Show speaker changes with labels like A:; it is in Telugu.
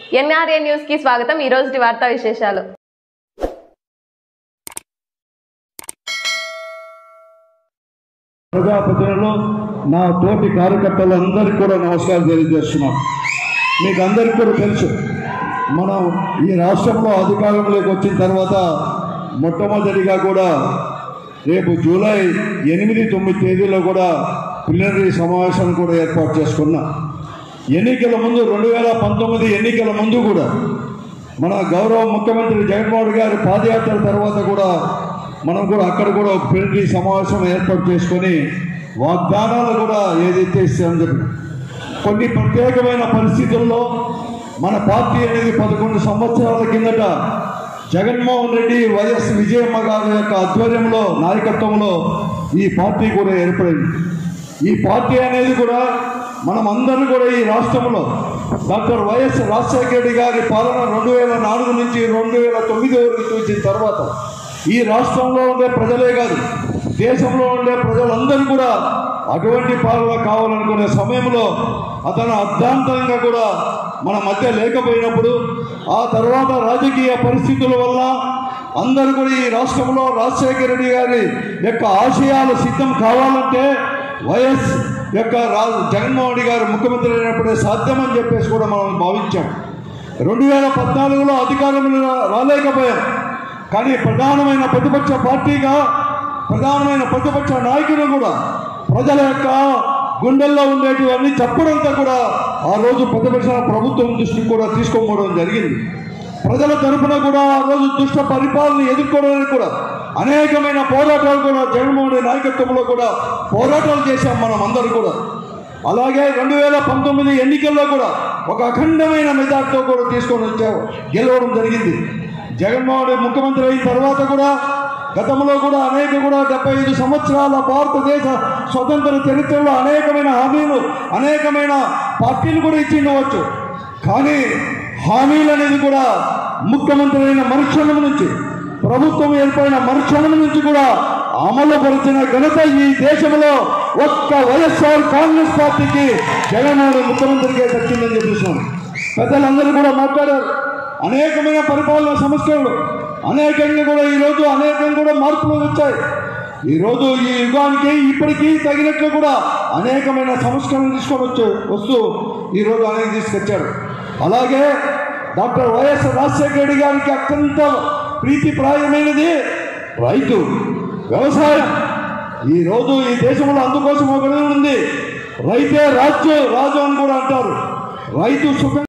A: ఎన్ఆర్ఏ న్యూస్ కి స్వాగతం ఈ రోజు వార్తా విశేషాలు
B: ప్రజాప్రతినిధులు నా తోటి కార్యకర్తలందరికీ కూడా నమస్కారం తెలియజేస్తున్నాం మీకు అందరికీ కూడా తెలుసు మనం ఈ రాష్ట్రంలో అధికారంలోకి వచ్చిన తర్వాత మొట్టమొదటిగా కూడా రేపు జూలై ఎనిమిది తొమ్మిది తేదీలో కూడా ప్రిలినరీ సమావేశాన్ని కూడా ఏర్పాటు చేసుకున్నాం ఎన్నికల ముందు రెండు వేల పంతొమ్మిది ఎన్నికల ముందు కూడా మన గౌరవ ముఖ్యమంత్రి జగన్మోహన్ గారి పాదయాత్ర తర్వాత కూడా మనం కూడా అక్కడ కూడా ఒక ప్రిలినరీ సమావేశం ఏర్పాటు చేసుకొని వాగ్దానాలు కూడా ఏదైతే ఇస్తామని చెప్పి కొన్ని ప్రత్యేకమైన పరిస్థితుల్లో మన పార్టీ అనేది పదకొండు సంవత్సరాల కిందట జగన్మోహన్ రెడ్డి వైఎస్ విజయమ్మ గారి యొక్క ఆధ్వర్యంలో నాయకత్వంలో ఈ పార్టీ కూడా ఏర్పడింది ఈ పార్టీ అనేది కూడా మనం అందరం కూడా ఈ రాష్ట్రంలో డాక్టర్ వైఎస్ రాజశేఖర రెడ్డి గారి పాలన రెండు వేల నాలుగు నుంచి రెండు వేల తొమ్మిది వరకు చూసిన తర్వాత ఈ రాష్ట్రంలో ఉండే ప్రజలే కాదు దేశంలో ఉండే ప్రజలందరూ కూడా అటువంటి పాలన కావాలనుకునే సమయంలో అతను అర్ధాంతరంగా కూడా మన మధ్య లేకపోయినప్పుడు ఆ తర్వాత రాజకీయ పరిస్థితుల వల్ల అందరూ కూడా ఈ రాష్ట్రంలో రాజశేఖర రెడ్డి గారి యొక్క ఆశయాలు సిద్ధం కావాలంటే వైఎస్ యొక్క రా జగన్మోహన్ రెడ్డి గారు ముఖ్యమంత్రి అయినప్పుడే సాధ్యమని చెప్పేసి కూడా మనం భావించాం రెండు వేల పద్నాలుగులో అధికారంలో రా- రాలేకపోయాం కానీ ప్రధానమైన ప్రతిపక్ష పార్టీగా ప్రధానమైన ప్రతిపక్ష నాయకులు కూడా ప్రజల యొక్క గుండెల్లో ఉండేటివన్నీ చెప్పడంతో కూడా ఆ రోజు ప్రతిపక్ష ప్రభుత్వం దృష్టికి కూడా తీసుకోవడం జరిగింది ప్రజల తరపున కూడా ఆ రోజు దుష్ట పరిపాలన ఎదుర్కోవడానికి కూడా అనేకమైన పోరాటాలు కూడా జగన్మోహన్ రెడ్డి నాయకత్వంలో కూడా పోరాటాలు చేశాం మనం అందరూ కూడా అలాగే రెండు వేల పంతొమ్మిది ఎన్నికల్లో కూడా ఒక అఖండమైన మెజార్టీతో కూడా తీసుకొని వచ్చావు గెలవడం జరిగింది జగన్మోహన్ రెడ్డి ముఖ్యమంత్రి అయిన తర్వాత కూడా గతంలో కూడా అనేక కూడా డెబ్బై ఐదు సంవత్సరాల భారతదేశ స్వతంత్ర చరిత్రలో అనేకమైన హామీలు అనేకమైన పార్టీలు కూడా ఇచ్చి ఉండవచ్చు కానీ హామీలు అనేది కూడా ముఖ్యమంత్రి అయిన మరుక్షణం నుంచి ప్రభుత్వం ఏర్పడిన మరుక్షణం నుంచి కూడా అమలు పరిచిన ఘనత ఈ దేశంలో ఒక్క వైఎస్ఆర్ కాంగ్రెస్ పార్టీకి జగన్మోహన్ ముఖ్యమంత్రికే దక్కిందని చెప్పేసాం పెద్దలందరూ కూడా మాట్లాడారు అనేకమైన పరిపాలన సమస్యలు అనేకంగా కూడా ఈరోజు అనేకంగా కూడా మార్పులు వచ్చాయి ఈరోజు ఈ యుగానికి ఇప్పటికీ తగినట్లు కూడా అనేకమైన సంస్కరణలు తీసుకొని వచ్చి వస్తూ ఈరోజు అనేక తీసుకొచ్చారు అలాగే డాక్టర్ వైఎస్ రాజశేఖర రెడ్డి గారికి అత్యంత ప్రీతిప్రాయమైనది రైతు వ్యవసాయం ఈ రోజు ఈ దేశంలో అందుకోసం ఒకటి ఉంది రైతే రాజ్యం రాజు అని కూడా అంటారు రైతు సుఖం